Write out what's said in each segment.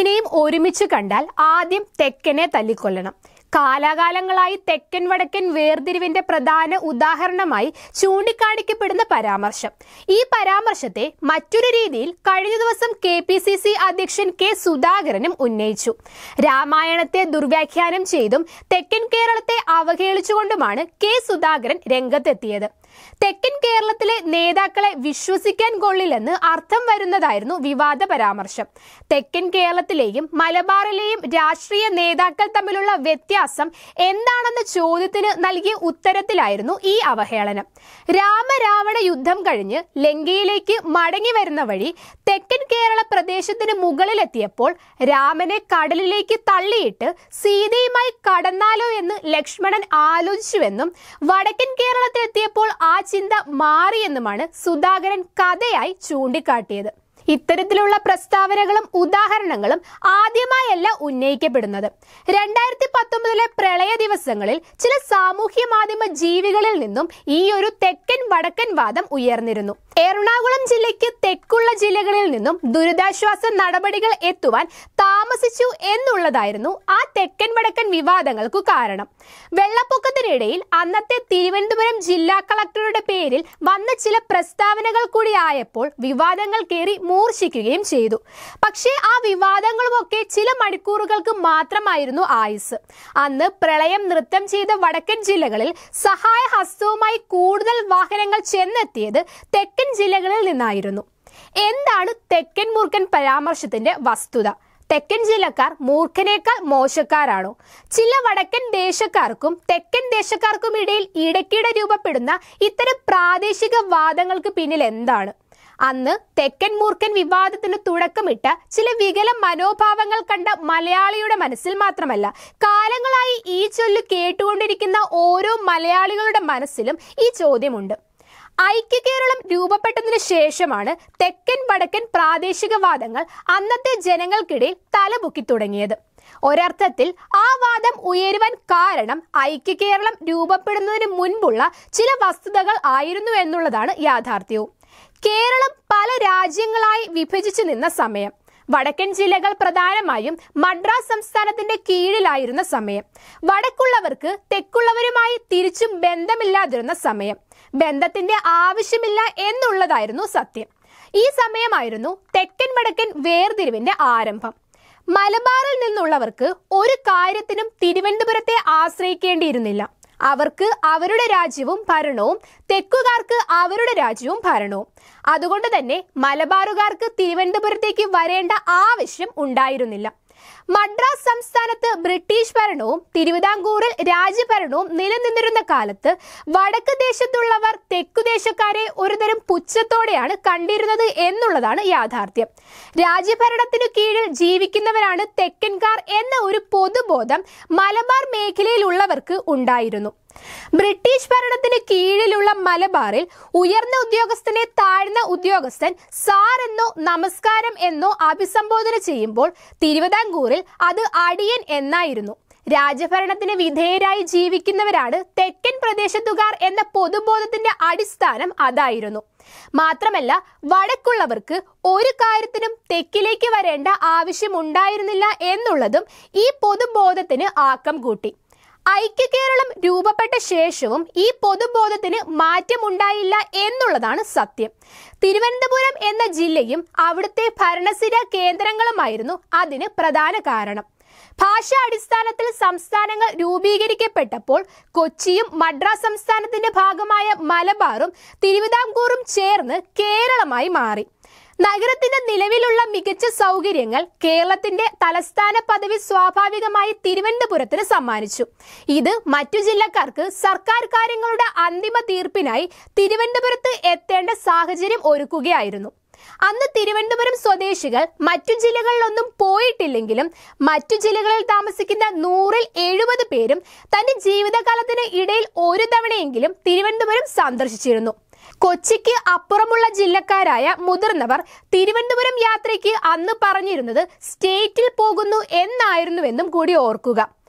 വടക്കിനെയും ഒരുമിച്ച് കണ്ടാൽ ആദ്യം തെക്കനെ തല്ലിക്കൊല്ലണം കാലാകാലങ്ങളായി തെക്കൻ വടക്കൻ വേർതിരിവിന്റെ പ്രധാന ഉദാഹരണമായി ചൂണ്ടിക്കാണിക്കപ്പെടുന്ന പരാമർശം ഈ പരാമർശത്തെ മറ്റൊരു രീതിയിൽ കഴിഞ്ഞ ദിവസം കെ പി സി സി അധ്യക്ഷൻ കെ സുധാകരനും ഉന്നയിച്ചു രാമായണത്തെ ദുർവ്യാഖ്യാനം ചെയ്തും തെക്കൻ കേരളത്തെ അവഹേളിച്ചുകൊണ്ടുമാണ് കെ സുധാകരൻ രംഗത്തെത്തിയത് തെക്കൻ കേരളത്തിലെ നേതാക്കളെ വിശ്വസിക്കാൻ കൊള്ളില്ലെന്ന് അർത്ഥം വരുന്നതായിരുന്നു വിവാദ പരാമർശം തെക്കൻ കേരളത്തിലെയും മലബാറിലെയും രാഷ്ട്രീയ നേതാക്കൾ തമ്മിലുള്ള വ്യത്യാസം എന്താണെന്ന ചോദ്യത്തിന് നൽകിയ ഉത്തരത്തിലായിരുന്നു ഈ അവഹേളനം രാമരാവണ യുദ്ധം കഴിഞ്ഞ് ലങ്കയിലേക്ക് മടങ്ങി വരുന്ന വഴി തെക്കൻ കേരള പ്രദേശത്തിന് മുകളിലെത്തിയപ്പോൾ രാമനെ കടലിലേക്ക് തള്ളിയിട്ട് സീതയുമായി കടന്നാലോ എന്ന് ലക്ഷ്മണൻ ആലോചിച്ചുവെന്നും വടക്കൻ കേരളത്തിലെത്തിയപ്പോൾ ആ ചിന്ത മാറിയെന്നുമാണ് സുധാകരൻ കഥയായി ചൂണ്ടിക്കാട്ടിയത് ഇത്തരത്തിലുള്ള പ്രസ്താവനകളും ഉദാഹരണങ്ങളും ആദ്യമായല്ല ഉന്നയിക്കപ്പെടുന്നത് രണ്ടായിരത്തി പത്തൊമ്പതിലെ പ്രളയ ദിവസങ്ങളിൽ ചില സാമൂഹ്യ മാധ്യമ ജീവികളിൽ നിന്നും ഈ ഒരു തെക്കൻ വടക്കൻ വാദം ഉയർന്നിരുന്നു എറണാകുളം ജില്ലയ്ക്ക് തെക്കുള്ള ജില്ലകളിൽ നിന്നും ദുരിതാശ്വാസ നടപടികൾ എത്തുവാൻ താമസിച്ചു എന്നുള്ളതായിരുന്നു ആ തെക്കൻ വടക്കൻ വിവാദങ്ങൾക്കു കാരണം വെള്ളപ്പൊക്കത്തിനിടയിൽ അന്നത്തെ തിരുവനന്തപുരം ജില്ലാ കളക്ടറുടെ പേരിൽ വന്ന ചില പ്രസ്താവനകൾ കൂടി ആയപ്പോൾ വിവാദങ്ങൾ കയറി മൂർച്ഛിക്കുകയും ചെയ്തു പക്ഷേ ആ വിവാദങ്ങളുമൊക്കെ ചില മണിക്കൂറുകൾക്ക് മാത്രമായിരുന്നു ആയുസ് അന്ന് പ്രളയം നൃത്തം ചെയ്ത വടക്കൻ ജില്ലകളിൽ സഹായ ഹസ്തവുമായി കൂടുതൽ വാഹനങ്ങൾ ചെന്നെത്തിയത് തെക്കൻ ജില്ലകളിൽ നിന്നായിരുന്നു എന്താണ് തെക്കൻ മൂർഖൻ പരാമർശത്തിന്റെ വസ്തുത തെക്കൻ ജില്ലക്കാർ മൂർഖനേക്കാൾ മോശക്കാരാണോ ചില വടക്കൻ ദേശക്കാർക്കും തെക്കൻ ദേശക്കാർക്കും ഇടയിൽ ഇടയ്ക്കിടെ രൂപപ്പെടുന്ന ഇത്തരം പ്രാദേശിക വാദങ്ങൾക്ക് പിന്നിൽ എന്താണ് അന്ന് തെക്കൻ മൂർഖൻ വിവാദത്തിന് തുടക്കമിട്ട ചില വികല മനോഭാവങ്ങൾ കണ്ട മലയാളിയുടെ മനസ്സിൽ മാത്രമല്ല കാലങ്ങളായി ഈ ചൊല്ല് കേട്ടുകൊണ്ടിരിക്കുന്ന ഓരോ മലയാളികളുടെ മനസ്സിലും ഈ ചോദ്യമുണ്ട് ഐക്യ കേരളം രൂപപ്പെട്ടതിനു ശേഷമാണ് തെക്കൻ വടക്കൻ പ്രാദേശികവാദങ്ങൾ അന്നത്തെ ജനങ്ങൾക്കിടയിൽ തലപൊക്കി തുടങ്ങിയത് ഒരർത്ഥത്തിൽ ആ വാദം ഉയരുവാൻ കാരണം ഐക്യ കേരളം രൂപപ്പെടുന്നതിന് മുൻപുള്ള ചില വസ്തുതകൾ ആയിരുന്നു എന്നുള്ളതാണ് യാഥാർത്ഥ്യവും കേരളം പല രാജ്യങ്ങളായി വിഭജിച്ചു നിന്ന സമയം വടക്കൻ ജില്ലകൾ പ്രധാനമായും മദ്രാസ് സംസ്ഥാനത്തിന്റെ കീഴിലായിരുന്ന സമയം വടക്കുള്ളവർക്ക് തെക്കുള്ളവരുമായി തിരിച്ചും ബന്ധമില്ലാതിരുന്ന സമയം ബന്ധത്തിന്റെ ആവശ്യമില്ല എന്നുള്ളതായിരുന്നു സത്യം ഈ സമയമായിരുന്നു തെക്കൻ വടക്കൻ വേർതിരിവിന്റെ ആരംഭം മലബാറിൽ നിന്നുള്ളവർക്ക് ഒരു കാര്യത്തിനും തിരുവനന്തപുരത്തെ ആശ്രയിക്കേണ്ടിയിരുന്നില്ല അവർക്ക് അവരുടെ രാജ്യവും ഭരണവും തെക്കുകാർക്ക് അവരുടെ രാജ്യവും ഭരണവും അതുകൊണ്ട് തന്നെ മലബാറുകാർക്ക് തിരുവനന്തപുരത്തേക്ക് വരേണ്ട ആവശ്യം ഉണ്ടായിരുന്നില്ല മദ്രാസ് സംസ്ഥാനത്ത് ബ്രിട്ടീഷ് ഭരണവും തിരുവിതാംകൂറിൽ രാജ്യഭരണവും നിലനിന്നിരുന്ന കാലത്ത് വടക്ക് ദേശത്തുള്ളവർ തെക്കുദേശക്കാരെ ഒരുതരം പുച്ഛത്തോടെയാണ് കണ്ടിരുന്നത് എന്നുള്ളതാണ് യാഥാർത്ഥ്യം രാജ്യഭരണത്തിനു കീഴിൽ ജീവിക്കുന്നവരാണ് തെക്കൻകാർ എന്ന ഒരു പൊതുബോധം മലബാർ മേഖലയിലുള്ളവർക്ക് ഉണ്ടായിരുന്നു ബ്രിട്ടീഷ് ഭരണത്തിന് കീഴിലുള്ള മലബാറിൽ ഉയർന്ന ഉദ്യോഗസ്ഥനെ താഴ്ന്ന ഉദ്യോഗസ്ഥൻ സാർ എന്നോ നമസ്കാരം എന്നോ അഭിസംബോധന ചെയ്യുമ്പോൾ തിരുവിതാംകൂറിൽ അത് അടിയൻ എന്നായിരുന്നു രാജഭരണത്തിന് വിധേയരായി ജീവിക്കുന്നവരാണ് തെക്കൻ പ്രദേശത്തുകാർ എന്ന പൊതുബോധത്തിന്റെ അടിസ്ഥാനം അതായിരുന്നു മാത്രമല്ല വടക്കുള്ളവർക്ക് ഒരു കാര്യത്തിനും തെക്കിലേക്ക് വരേണ്ട ആവശ്യമുണ്ടായിരുന്നില്ല എന്നുള്ളതും ഈ പൊതുബോധത്തിന് ആക്കം കൂട്ടി ഐക്യ കേരളം രൂപപ്പെട്ട ശേഷവും ഈ പൊതുബോധത്തിന് മാറ്റമുണ്ടായില്ല എന്നുള്ളതാണ് സത്യം തിരുവനന്തപുരം എന്ന ജില്ലയും അവിടുത്തെ ഭരണസ്ഥിര കേന്ദ്രങ്ങളുമായിരുന്നു അതിന് പ്രധാന കാരണം ഭാഷാ അടിസ്ഥാനത്തിൽ സംസ്ഥാനങ്ങൾ രൂപീകരിക്കപ്പെട്ടപ്പോൾ കൊച്ചിയും മദ്രാസ് സംസ്ഥാനത്തിന്റെ ഭാഗമായ മലബാറും തിരുവിതാംകൂറും ചേർന്ന് കേരളമായി മാറി നഗരത്തിന്റെ നിലവിലുള്ള മികച്ച സൗകര്യങ്ങൾ കേരളത്തിന്റെ തലസ്ഥാന പദവി സ്വാഭാവികമായി തിരുവനന്തപുരത്തിന് സമ്മാനിച്ചു ഇത് മറ്റു ജില്ലക്കാർക്ക് സർക്കാർ കാര്യങ്ങളുടെ അന്തിമ തീർപ്പിനായി തിരുവനന്തപുരത്ത് എത്തേണ്ട സാഹചര്യം ഒരുക്കുകയായിരുന്നു അന്ന് തിരുവനന്തപുരം സ്വദേശികൾ മറ്റു ജില്ലകളിലൊന്നും പോയിട്ടില്ലെങ്കിലും മറ്റു ജില്ലകളിൽ താമസിക്കുന്ന നൂറിൽ എഴുപത് പേരും തന്റെ ജീവിതകാലത്തിന് ഇടയിൽ ഒരു തവണയെങ്കിലും തിരുവനന്തപുരം സന്ദർശിച്ചിരുന്നു കൊച്ചിക്ക് അപ്പുറമുള്ള ജില്ലക്കാരായ മുതിർന്നവർ തിരുവനന്തപുരം യാത്രയ്ക്ക് അന്ന് പറഞ്ഞിരുന്നത് സ്റ്റേറ്റിൽ പോകുന്നു എന്നായിരുന്നുവെന്നും കൂടി ഓർക്കുക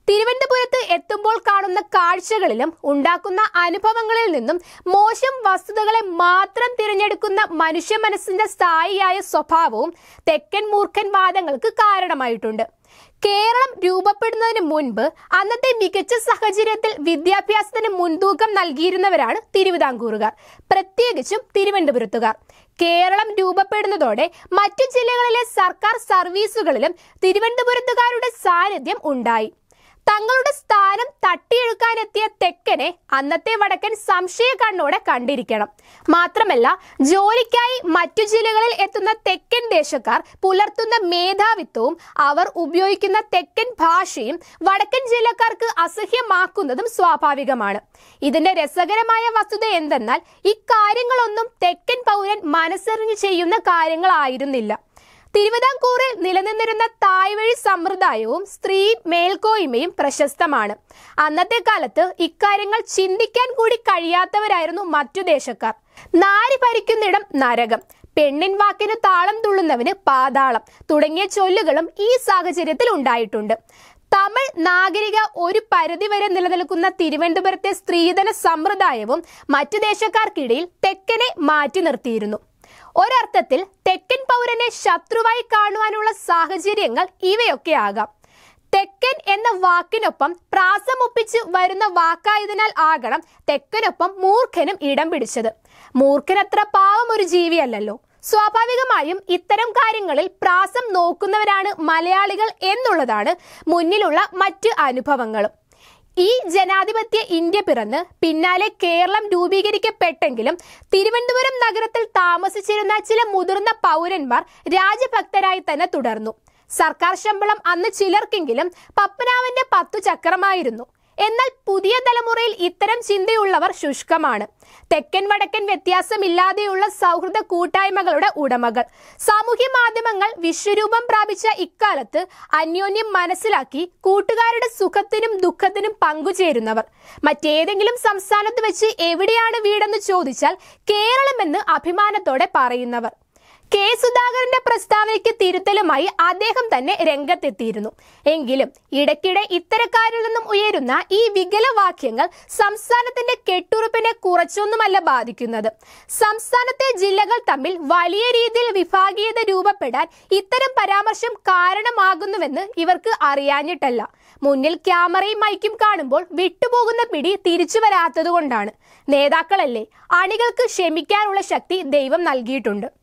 തിരുവനന്തപുരത്ത് എത്തുമ്പോൾ കാണുന്ന കാഴ്ചകളിലും ഉണ്ടാക്കുന്ന അനുഭവങ്ങളിൽ നിന്നും മോശം വസ്തുതകളെ മാത്രം തിരഞ്ഞെടുക്കുന്ന മനുഷ്യ മനസ്സിന്റെ സ്ഥായിയായ സ്വഭാവവും തെക്കൻ മൂർഖൻ വാദങ്ങൾക്ക് കാരണമായിട്ടുണ്ട് കേരളം രൂപപ്പെടുന്നതിന് മുൻപ് അന്നത്തെ മികച്ച സാഹചര്യത്തിൽ വിദ്യാഭ്യാസത്തിന് മുൻതൂക്കം നൽകിയിരുന്നവരാണ് തിരുവിതാംകൂറുകാർ പ്രത്യേകിച്ചും തിരുവനന്തപുരത്തുകാർ കേരളം രൂപപ്പെടുന്നതോടെ മറ്റു ജില്ലകളിലെ സർക്കാർ സർവീസുകളിലും തിരുവനന്തപുരത്തുകാരുടെ സാന്നിധ്യം ഉണ്ടായി തങ്ങളുടെ സ്ഥാനം തട്ടിയെടുക്കാനെത്തിയ തെക്കനെ അന്നത്തെ വടക്കൻ സംശയ കണ്ണോടെ കണ്ടിരിക്കണം മാത്രമല്ല ജോലിക്കായി മറ്റു ജില്ലകളിൽ എത്തുന്ന തെക്കൻ ദേശക്കാർ പുലർത്തുന്ന മേധാവിത്വവും അവർ ഉപയോഗിക്കുന്ന തെക്കൻ ഭാഷയും വടക്കൻ ജില്ലക്കാർക്ക് അസഹ്യമാക്കുന്നതും സ്വാഭാവികമാണ് ഇതിന്റെ രസകരമായ വസ്തുത എന്തെന്നാൽ ഇക്കാര്യങ്ങളൊന്നും തെക്കൻ പൗരൻ മനസ്സറിഞ്ഞ് ചെയ്യുന്ന കാര്യങ്ങളായിരുന്നില്ല തിരുവിതാംകൂറിൽ നിലനിന്നിരുന്ന തായ്വഴി സമ്പ്രദായവും സ്ത്രീ മേൽക്കോയ്മയും പ്രശസ്തമാണ് അന്നത്തെ കാലത്ത് ഇക്കാര്യങ്ങൾ ചിന്തിക്കാൻ കൂടി കഴിയാത്തവരായിരുന്നു മറ്റു ദേശക്കാർ നാരി ഭരിക്കുന്നിടം നരകം പെണ്ണിൻ വാക്കിന് താളം തുള്ളുന്നവന് പാതാളം തുടങ്ങിയ ചൊല്ലുകളും ഈ സാഹചര്യത്തിൽ ഉണ്ടായിട്ടുണ്ട് തമിഴ് നാഗരിക ഒരു പരിധിവരെ നിലനിൽക്കുന്ന തിരുവനന്തപുരത്തെ സ്ത്രീധന സമ്പ്രദായവും മറ്റു ദേശക്കാർക്കിടയിൽ തെക്കനെ മാറ്റി നിർത്തിയിരുന്നു ഒരർത്ഥത്തിൽ തെക്കൻ പൗരനെ ശത്രുവായി കാണുവാനുള്ള സാഹചര്യങ്ങൾ ഇവയൊക്കെ ആകാം തെക്കൻ എന്ന വാക്കിനൊപ്പം പ്രാസമൊപ്പിച്ച് വരുന്ന വാക്കായതിനാൽ ആകണം തെക്കനൊപ്പം മൂർഖനും ഇടം പിടിച്ചത് മൂർഖനത്ര പാവം ഒരു ജീവിയല്ലല്ലോ സ്വാഭാവികമായും ഇത്തരം കാര്യങ്ങളിൽ പ്രാസം നോക്കുന്നവരാണ് മലയാളികൾ എന്നുള്ളതാണ് മുന്നിലുള്ള മറ്റ് അനുഭവങ്ങളും ഈ ജനാധിപത്യ ഇന്ത്യ പിറന്ന് പിന്നാലെ കേരളം രൂപീകരിക്കപ്പെട്ടെങ്കിലും തിരുവനന്തപുരം നഗരത്തിൽ താമസിച്ചിരുന്ന ചില മുതിർന്ന പൗരന്മാർ രാജഭക്തരായി തന്നെ തുടർന്നു സർക്കാർ ശമ്പളം അന്ന് ചിലർക്കെങ്കിലും പപ്പനാവന്റെ പത്തു ചക്രമായിരുന്നു എന്നാൽ പുതിയ തലമുറയിൽ ഇത്തരം ചിന്തയുള്ളവർ ശുഷ്കമാണ് തെക്കൻ വടക്കൻ വ്യത്യാസമില്ലാതെയുള്ള സൗഹൃദ കൂട്ടായ്മകളുടെ ഉടമകൾ സാമൂഹ്യ മാധ്യമങ്ങൾ വിശ്വരൂപം പ്രാപിച്ച ഇക്കാലത്ത് അന്യോന്യം മനസ്സിലാക്കി കൂട്ടുകാരുടെ സുഖത്തിനും ദുഃഖത്തിനും പങ്കുചേരുന്നവർ മറ്റേതെങ്കിലും സംസ്ഥാനത്ത് വെച്ച് എവിടെയാണ് വീടെന്ന് ചോദിച്ചാൽ കേരളമെന്ന് അഭിമാനത്തോടെ പറയുന്നവർ കെ സുധാകരന്റെ പ്രസ്താവനയ്ക്ക് തിരുത്തലുമായി അദ്ദേഹം തന്നെ രംഗത്തെത്തിയിരുന്നു എങ്കിലും ഇടയ്ക്കിടെ ഇത്തരക്കാരിൽ നിന്നും ഉയരുന്ന ഈ വികലവാക്യങ്ങൾ സംസ്ഥാനത്തിന്റെ കെട്ടുറപ്പിനെ കുറച്ചൊന്നുമല്ല ബാധിക്കുന്നത് സംസ്ഥാനത്തെ ജില്ലകൾ തമ്മിൽ വലിയ രീതിയിൽ വിഭാഗീയത രൂപപ്പെടാൻ ഇത്തരം പരാമർശം കാരണമാകുന്നുവെന്ന് ഇവർക്ക് അറിയാഞ്ഞിട്ടല്ല മുന്നിൽ ക്യാമറയും മൈക്കും കാണുമ്പോൾ വിട്ടുപോകുന്ന പിടി തിരിച്ചു വരാത്തതുകൊണ്ടാണ് നേതാക്കളല്ലേ അണികൾക്ക് ക്ഷമിക്കാനുള്ള ശക്തി ദൈവം നൽകിയിട്ടുണ്ട്